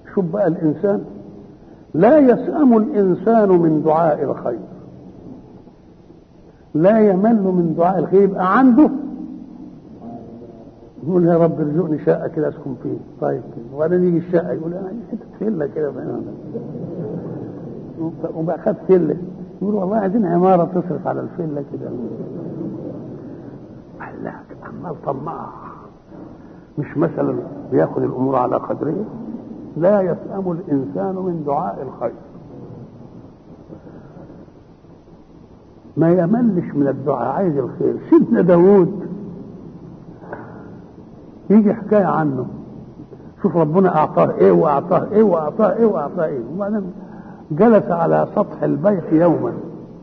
شوف بقى الانسان لا يسأم الانسان من دعاء الخير لا يمل من دعاء الخير يبقى عنده يقول يا رب ارزقني شقه كده اسكن فيه طيب كده وبعدين يجي الشقه يقول انا عايز حته فيلا كده وبقى خد فيلا يقول والله عايزين عماره تصرف على الفيلا كده لا عمال طماع مش مثلا بياخد الامور على قدره لا يسأم الانسان من دعاء الخير ما يملش من الدعاء عايز الخير سيدنا داود يجي حكاية عنه شوف ربنا أعطاه إيه وأعطاه إيه وأعطاه إيه وأعطاه إيه وبعدين جلس على سطح البيت يوما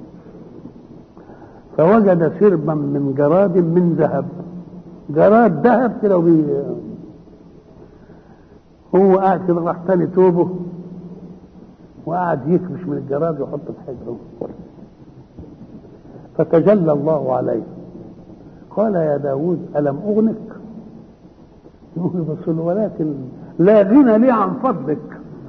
فوجد سربا من جراد من ذهب جراد ذهب كده وبي هو قاعد كده راح تاني توبه وقعد يكبش من الجراد ويحطه في حجره فتجلى الله عليه قال يا داود ألم أغنك يقول بس ولكن لا غنى لي عن فضلك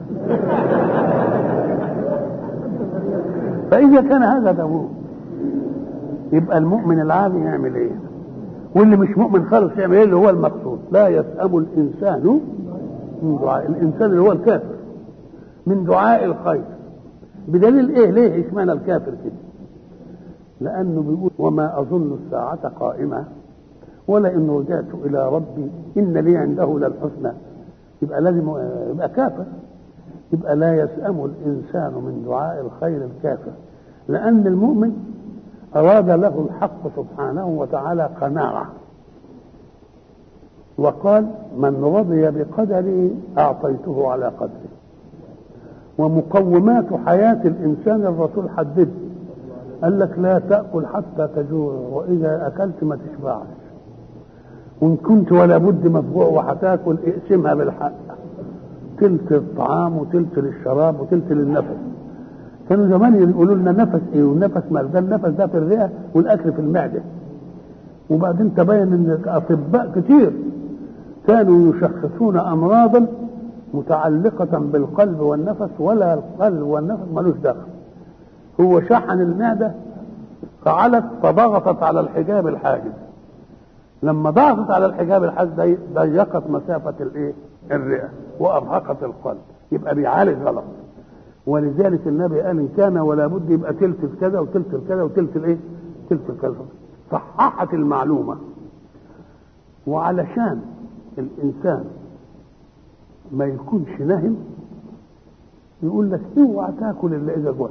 فإذا كان هذا داود يبقى المؤمن العادي يعمل ايه واللي مش مؤمن خالص يعمل ايه اللي هو المقصود لا يسأم الإنسان من دعاء الإنسان اللي هو الكافر من دعاء الخير بدليل ايه ليه اشمعنى الكافر كده لأنه بيقول وما أظن الساعة قائمة ولئن رجعت إلى ربي إن لي عنده للحسنى يبقى لازم يبقى كافر يبقى لا يسأم الإنسان من دعاء الخير الكافر لأن المؤمن أراد له الحق سبحانه وتعالى قناعة وقال من رضي بقدري أعطيته على قدره ومقومات حياة الإنسان الرسول حدد قال لك لا تأكل حتى تجوع وإذا أكلت ما تشبعش وإن كنت ولا بد مفجوع وهتاكل اقسمها بالحق تلت الطعام وتلت للشراب وتلت للنفس كانوا زمان يقولوا لنا نفس ايه والنفس مال ده النفس ده في الرئه والاكل في المعده وبعدين تبين ان اطباء كتير كانوا يشخصون امراضا متعلقه بالقلب والنفس ولا القلب والنفس ملوش دخل هو شحن المعده فعلت فضغطت على الحجاب الحاجز لما ضغطت على الحجاب الحاجز ضيقت مسافه الايه الرئه وارهقت القلب يبقى بيعالج غلط ولذلك النبي قال ان كان ولا بد يبقى تلت كذا وتلت كذا وتلت الايه؟ تلت كذا صححت المعلومه وعلشان الانسان ما يكونش نهم يقول لك اوعى تاكل الا اذا جعت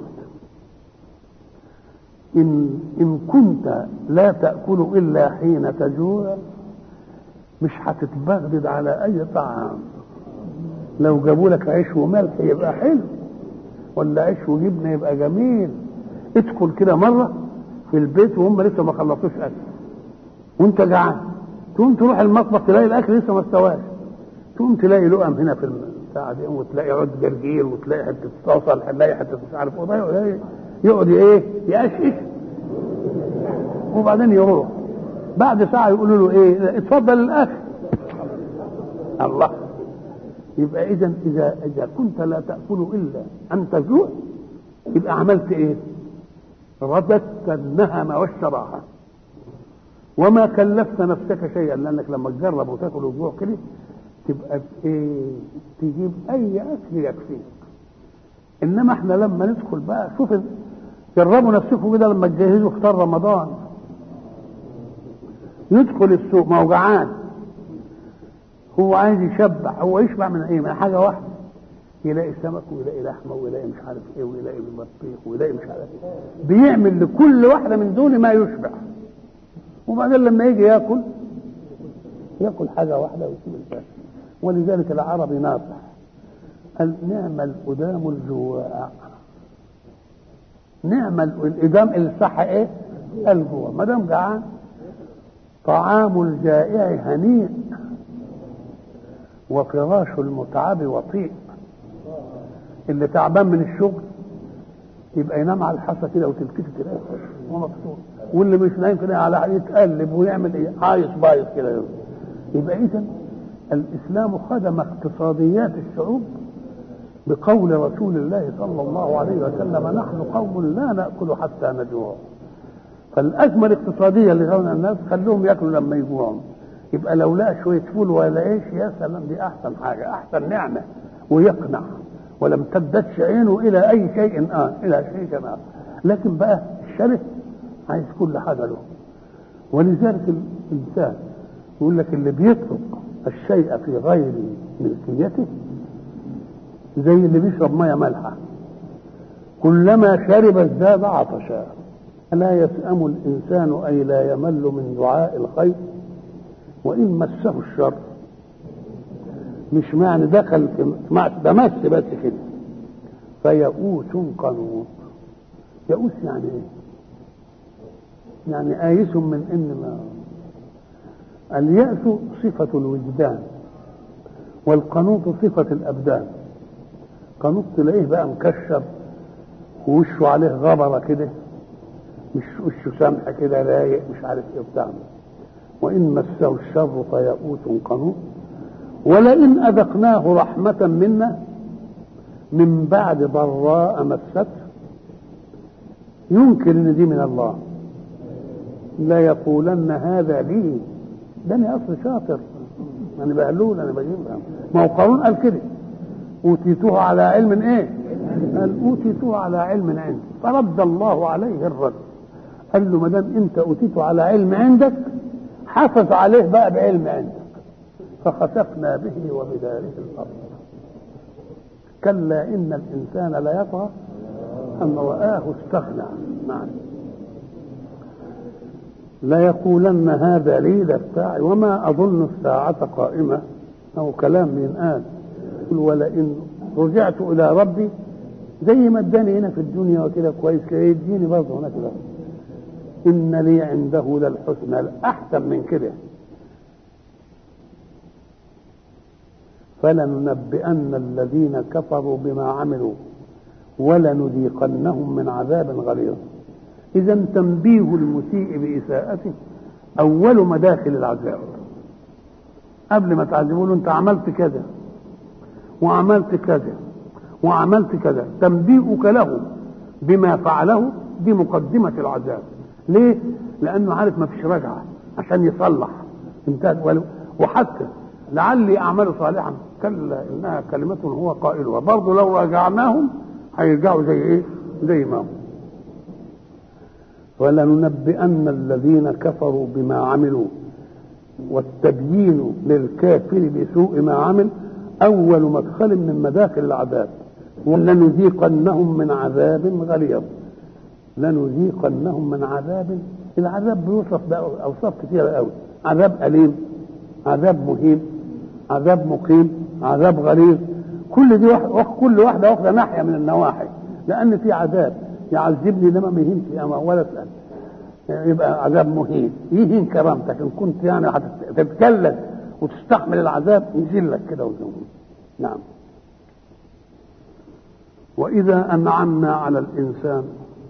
ان ان كنت لا تاكل الا حين تجوع مش هتتبغدد على اي طعام لو جابوا لك عيش وملح يبقى حلو ولا عيش وجبنه يبقى جميل ادخل كده مره في البيت وهم لسه ما خلصوش اكل وانت جعان تقوم تروح المطبخ تلاقي الاكل لسه ما استواش تقوم تلاقي لقم هنا في البتاع دي وتلاقي عود جرجير وتلاقي حته صلصه تلاقي حته مش عارف ايه يقعد ايه يقشقش وبعدين يروح بعد ساعه يقولوا له ايه اتفضل الاكل الله يبقى اذا اذا اذا كنت لا تاكل الا ان تجوع يبقى عملت ايه رددت النهم والشراهه وما كلفت نفسك شيئا لانك لما تجرب وتاكل وجوع كده تبقى ايه تجيب اي اكل يكفيك انما احنا لما ندخل بقى شوف جربوا نفسكم كده لما تجهزوا فطار رمضان يدخل السوق ما هو جعان هو عايز يشبع هو يشبع من ايه من حاجه واحده يلاقي سمك ويلاقي لحمه ويلاقي مش عارف ايه ويلاقي بطيخ ويلاقي مش عارف ايه بيعمل لكل واحده من دول ما يشبع وبعدين لما يجي ياكل ياكل حاجه واحده ويسيب الباقي ولذلك العربي ناصح قال نعم الادام الجواع نعم الادام الصح ايه الجوع ما دام جعان طعام الجائع هنيء وفراش المتعب وطيء اللي تعبان من الشغل يبقى ينام على الحصى كده وتلتفت تلاقيه ومبسوط واللي مش نايم كده على يتقلب ويعمل ايه عايش بايظ كده يبقى اذا الاسلام خدم اقتصاديات الشعوب بقول رسول الله صلى الله عليه وسلم نحن قوم لا ناكل حتى نجوع فالازمه الاقتصاديه اللي غنى الناس خلوهم ياكلوا لما يجوعوا يبقى لو لقى شويه فول ولا عيش يا سلام دي احسن حاجه احسن نعمه ويقنع ولم تبدتش عينه الى اي شيء آه الى شيء آه لكن بقى الشرف عايز كل حاجه له ولذلك الانسان يقول لك اللي بيترك الشيء في غير ملكيته زي اللي بيشرب ميه مالحه كلما شرب ازداد عطشا لا يسأم الإنسان أي لا يمل من دعاء الخير وإن مسه الشر مش معنى دخل في ده مس بس كده فيئوس قنوط يئوس يعني ايه؟ يعني آيس من إن ما اليأس صفة الوجدان والقنوط صفة الأبدان قنوط تلاقيه بقى مكشر ووشه عليه غبرة كده مش وشه سمح كده رايق مش عارف ايه بتاع وإن مسه الشر فيئوس قنوط ولئن أذقناه رحمة منا من بعد ضراء مسته ينكر ان دي من الله لا يقولن هذا لي ده انا اصل شاطر انا بقلول انا بجيب ما هو قارون قال كده اوتيته على علم ايه قال اوتيته على علم عندي فرد الله عليه الرد قال له ما دام انت اوتيته على علم عندك حافظ عليه بقى بعلم عندك فخسفنا به وبداره الارض كلا ان الانسان ليطغى ان رآه استغنى نعم ليقولن هذا لي ده بتاعي وما اظن الساعة قائمة او كلام من قال يقول ولئن رجعت الى ربي زي ما اداني هنا في الدنيا وكده كويس كده يديني برضه هناك كده ان لي عنده للحسنى الاحسن من كده فلننبئن الذين كفروا بما عملوا ولنذيقنهم من عذاب غليظ اذا تنبيه المسيء باساءته اول مداخل العذاب قبل ما تعذبوا له انت عملت كذا وعملت كذا وعملت كذا تنبيهك له بما فعله دي مقدمة العذاب ليه؟ لأنه عارف ما فيش رجعة عشان يصلح انتهت وحتى لعلي أعمل صالحا كلا إنها كلمة هو قائلها برضه لو رجعناهم هيرجعوا زي إيه؟ زي ما هم ولننبئن الذين كفروا بما عملوا والتبيين للكافر بسوء ما عمل أول مدخل من مداخل العذاب ولنذيقنهم من عذاب غليظ لنذيقنهم من عذاب العذاب بيوصف بأوصاف كثيرة قوي عذاب أليم عذاب مهين عذاب مقيم عذاب غليظ كل دي واحد كل واحدة واخدة ناحية من النواحي لأن في عذاب يعذبني لما ما يهينش ولا أسأل يبقى عذاب مهين يهين كرامتك إن كنت يعني هتتكلم وتستحمل العذاب يذلك كده وزوم نعم وإذا أنعمنا على الإنسان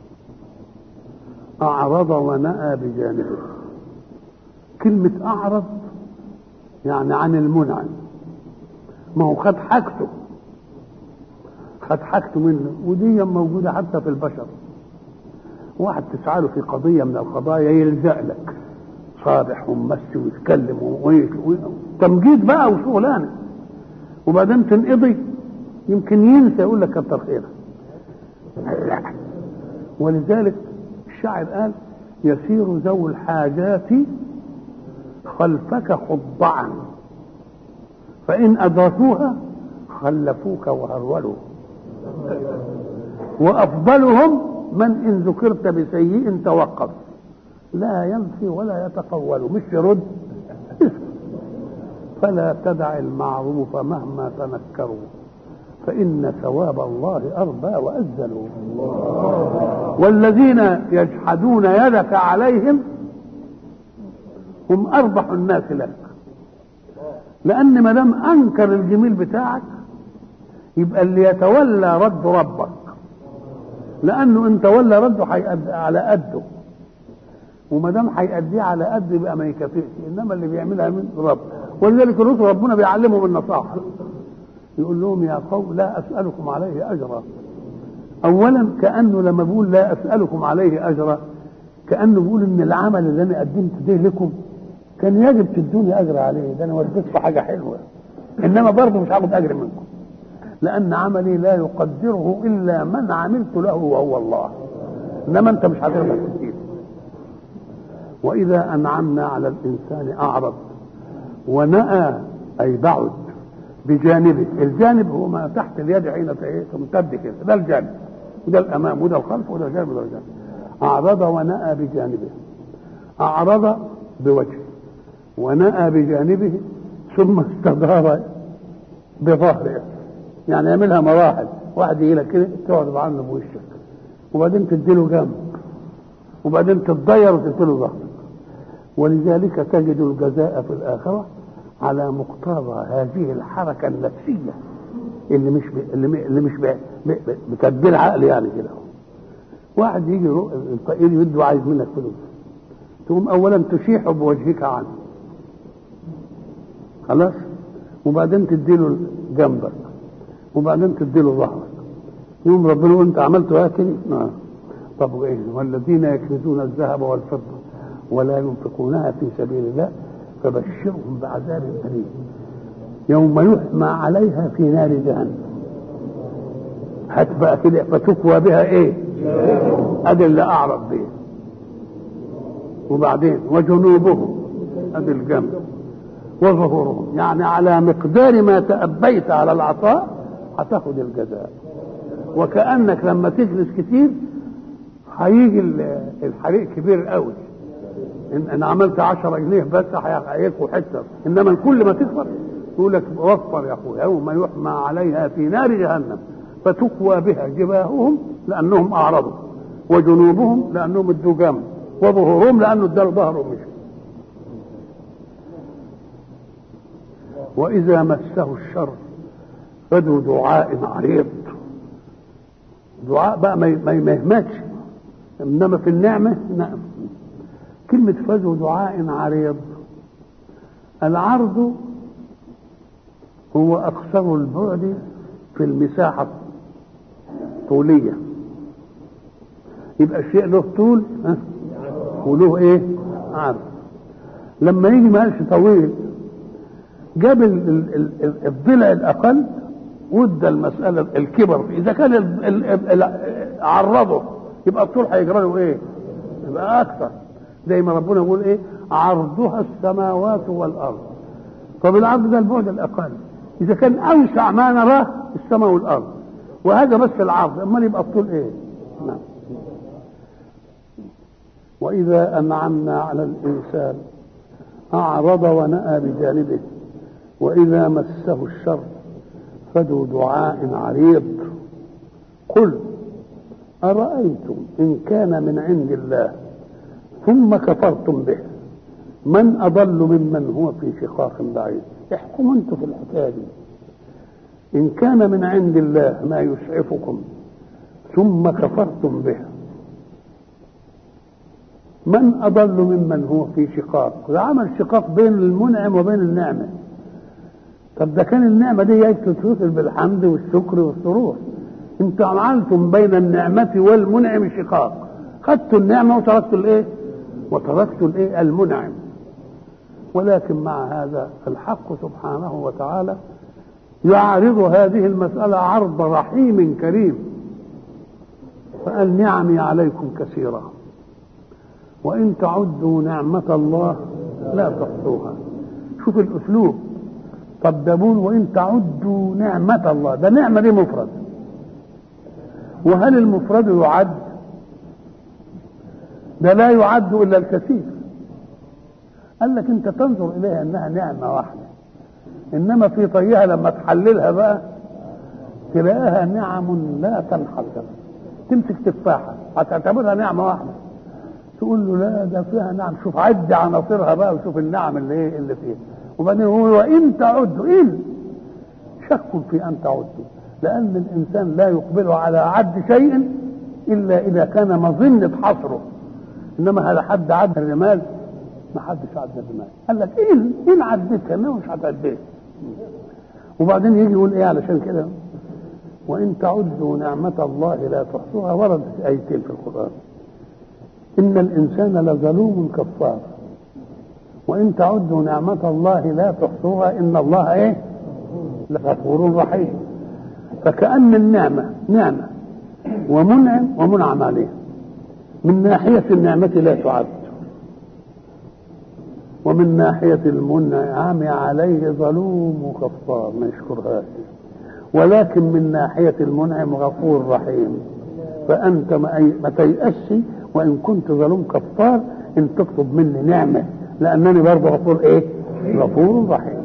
أعرض ونأى بجانبه كلمة أعرض يعني عن المنعم ما هو خد حاجته خد حاجته منه ودي موجودة حتى في البشر واحد تسعى له في قضية من القضايا يلزق لك صالح وممسي ويتكلم تمجيد بقى وشغلانه وبعدين تنقضي يمكن ينسى يقول لك كتر خيرك لا ولذلك الشاعر قال يسير ذو الحاجات خلفك خضعا فإن أدركوها خلفوك وهرولوا وأفضلهم من إن ذكرت بسيء توقف لا ينفي ولا يتقول مش يرد فلا تدع المعروف مهما تنكروا فإن ثواب الله أربى وأزلوا والذين يجحدون يدك عليهم هم أربح الناس لك لأن ما دام أنكر الجميل بتاعك يبقى اللي يتولى رد ربك لأنه إن تولى رده هيأدي على قده وما دام هيأديه على قد يبقى ما يكافئش انما اللي بيعملها من رب ولذلك الرسل ربنا بيعلمهم النصاحه يقول لهم يا قوم لا اسالكم عليه اجرا اولا كانه لما بيقول لا اسالكم عليه اجرا كانه بيقول ان العمل اللي انا قدمت ده لكم كان يجب تدوني اجر عليه ده انا وديتكم حاجه حلوه انما برضه مش هاخد اجر منكم لان عملي لا يقدره الا من عملت له وهو الله انما انت مش هتقدر تديه واذا انعمنا على الانسان اعرض ونأى اي بعد بجانبه الجانب هو ما تحت اليد حين تمتد كده ده الجانب وده الامام وده الخلف وده الجانب وده الجانب اعرض ونأى بجانبه اعرض بوجهه ونأى بجانبه ثم استدار بظهره يعني يعملها مراحل واحد يجي لك كده تقعد عنه بوشك وبعدين تديله جنب وبعدين تتضير وتديله ظهرك ولذلك تجد الجزاء في الآخرة على مقتضى هذه الحركة النفسية اللي مش ب... اللي, م... اللي مش ب... ب... بتدبير عقل يعني كده واحد يجي الفقير يده عايز منك فلوس تقوم اولا تشيح بوجهك عنه خلاص وبعدين تديله جنبك وبعدين تديله ظهرك يوم ربنا يقول انت عملت هكذا نعم طب وايه والذين يكنزون الذهب والفضه ولا ينفقونها في سبيل الله فبشرهم بعذاب أليم يوم يحمى عليها في نار جهنم هات بقى كده فتكوى بها ايه ادي اللي اعرض بيه وبعدين وجنوبهم ادي الجنب وظهورهم يعني على مقدار ما تأبيت على العطاء هتاخد الجزاء وكأنك لما تجلس كتير هيجي الحريق كبير قوي ان, إن عملت 10 جنيه بس هيكفوا حته انما كل ما تكبر يقول لك وفر يا اخويا يوم يحمى عليها في نار جهنم فتكوى بها جباههم لانهم اعرضوا وجنوبهم لانهم ادوا جنب وظهورهم لانه ادوا ظهرهم مش واذا مسه الشر فذو دعاء عريض دعاء بقى ما يهمتش انما في النعمه نعم كلمة فذو دعاء عريض العرض هو أقصر البعد في المساحة الطولية يبقى الشيء له طول ها وله ايه عرض لما يجي ما قالش طويل جاب الضلع الاقل وادى المساله الكبر اذا كان ال ال ال عرضه يبقى الطول هيجرى له ايه؟ يبقى اكثر زي ما ربنا يقول ايه عرضها السماوات والارض طب العرض ده البعد الاقل اذا كان اوسع ما نراه السماء والارض وهذا بس العرض امال يبقى الطول ايه نعم واذا انعمنا على الانسان اعرض ونأى بجانبه واذا مسه الشر فذو دعاء عريض قل ارايتم ان كان من عند الله ثم كفرتم به من أضل ممن هو في شقاق بعيد احكموا انتم في الحكاية دي إن كان من عند الله ما يسعفكم ثم كفرتم به من أضل ممن هو في شقاق ده عمل شقاق بين المنعم وبين النعمة طب ده كان النعمة دي تتصل بالحمد والشكر والسرور انتم عملتم بين النعمة والمنعم شقاق خدتوا النعمة وتركتوا الايه وتركت الايه المنعم ولكن مع هذا الحق سبحانه وتعالى يعرض هذه المسألة عرض رحيم كريم فقال نعمي عليكم كثيرة وإن تعدوا نعمة الله لا تحصوها شوف الأسلوب طب ده بول وإن تعدوا نعمة الله ده نعمة دي مفرد وهل المفرد يعد ده لا يعد الا الكثير قال لك انت تنظر اليها انها نعمه واحده انما في طيها لما تحللها بقى تلاقيها نعم لا تنحصر تمسك تفاحه هتعتبرها نعمه واحده تقول له لا ده فيها نعم شوف عد عناصرها بقى وشوف النعم اللي ايه اللي فيها وبعدين هو وان تعدوا ان شك في ان تعدوا لان الانسان لا يقبل على عد شيء الا اذا كان مظنه حصره انما هذا حد عد الرمال ما حدش عد الرمال قال لك ايه ان عديتها ما مش هتعديها وبعدين يجي يقول ايه علشان كده وان تعدوا نعمه الله لا تحصوها وردت ايتين في القران ان الانسان لظلوم كفار وان تعدوا نعمه الله لا تحصوها ان الله ايه لغفور رحيم فكأن النعمة نعمة ومنعم ومنعم عليه من ناحية النعمة لا تعد ومن ناحية المنعم عليه ظلوم وكفار ما يشكرهاش ولكن من ناحية المنعم غفور رحيم فأنت ما تيأسش وإن كنت ظلوم كفار إن تطلب مني نعمة لأنني برضه غفور إيه؟ غفور رحيم